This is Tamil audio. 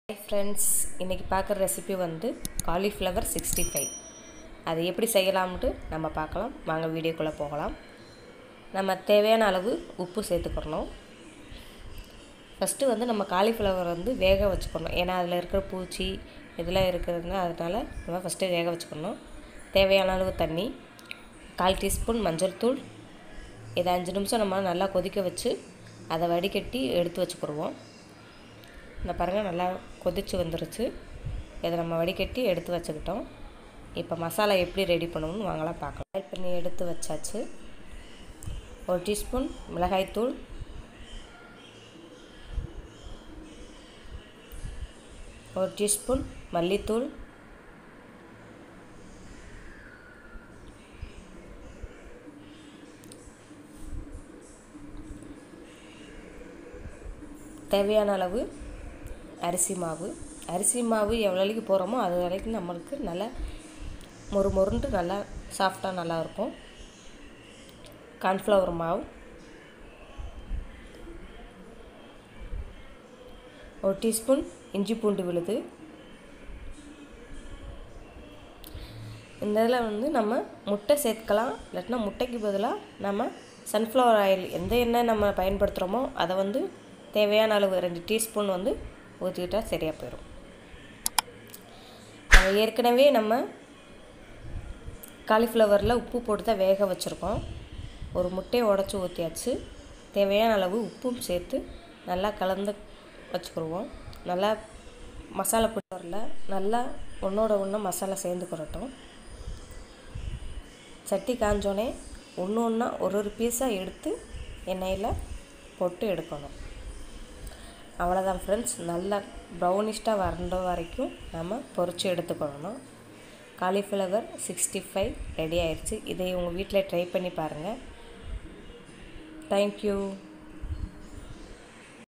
ஹாய் ஃப்ரெண்ட்ஸ் இன்றைக்கி பார்க்குற ரெசிபி வந்து காலிஃப்ளவர் சிக்ஸ்டி ஃபைவ் அதை எப்படி செய்யலாம்ட்டு நம்ம பார்க்கலாம் வாங்க வீடியோக்குள்ளே போகலாம் நம்ம தேவையான அளவு உப்பு சேர்த்துக்கிறணும் ஃபஸ்ட்டு வந்து நம்ம காலிஃப்ளவர் வந்து வேக வச்சுக்கணும் ஏன்னா அதில் இருக்கிற பூச்சி இதெல்லாம் இருக்கிறதுனால அதனால் நம்ம ஃபஸ்ட்டு வேக வச்சுக்கணும் தேவையான அளவு தண்ணி கால் டீஸ்பூன் மஞ்சள் தூள் இதை அஞ்சு நிமிஷம் நம்ம நல்லா கொதிக்க வச்சு அதை வடிகட்டி எடுத்து வச்சுக்கிடுவோம் இந்த பாருங்கள் நல்லா கொதிச்சு வந்துருச்சு இதை நம்ம வடிகட்டி எடுத்து வச்சுக்கிட்டோம் இப்போ மசாலா எப்படி ரெடி பண்ணணும்னு வாங்கலாம் பார்க்கலாம் ஃப்ரை பண்ணி எடுத்து வச்சாச்சு ஒரு டீஸ்பூன் மிளகாய்த்தூள் ஒரு டீஸ்பூன் மல்லித்தூள் தேவையான அளவு அரிசி மாவு அரிசி மாவு எவ்வளோக்கு போகிறோமோ அது வரைக்கும் நம்மளுக்கு நல்லா மொறு மொறுன்ட்டு நல்லா சாஃப்டாக நல்லா இருக்கும் கார்ன்ஃப்ளவர் மாவு ஒரு டீஸ்பூன் இஞ்சி பூண்டு விழுது இந்த இதில் வந்து நம்ம முட்டை சேர்க்கலாம் இல்லாட்டினா முட்டைக்கு பதிலாக நம்ம சன்ஃப்ளவர் ஆயில் எந்த எண்ணெய் நம்ம பயன்படுத்துகிறோமோ அதை வந்து தேவையான அளவு ரெண்டு டீஸ்பூன் வந்து ஊற்றிக்கிட்டால் சரியாக போயிடும் நம்ம ஏற்கனவே நம்ம காலிஃப்ளவரில் உப்பு போட்டு தான் வேக வச்சுருக்கோம் ஒரு முட்டையை உடச்சி ஊற்றியாச்சு தேவையான அளவு உப்பும் சேர்த்து நல்லா கலந்து வச்சுக்கிடுவோம் நல்லா மசாலா போட்டு நல்லா ஒன்றோட ஒன்று மசாலா சேர்ந்துக்கிறட்டும் சட்டி காஞ்சோடனே ஒன்று ஒன்றா ஒரு ஒரு பீஸாக எடுத்து எண்ணெயில் போட்டு எடுக்கணும் அவ்வளோதான் ஃப்ரெண்ட்ஸ் நல்லா ப்ரௌனிஷ்டாக வறண்ட வரைக்கும் நம்ம பொறிச்சு எடுத்துக்கணும் காலிஃப்ளவர் சிக்ஸ்டி ஃபைவ் ரெடி ஆயிடுச்சு இதை உங்கள் வீட்டில் ட்ரை பண்ணி பாருங்கள் தேங்க்யூ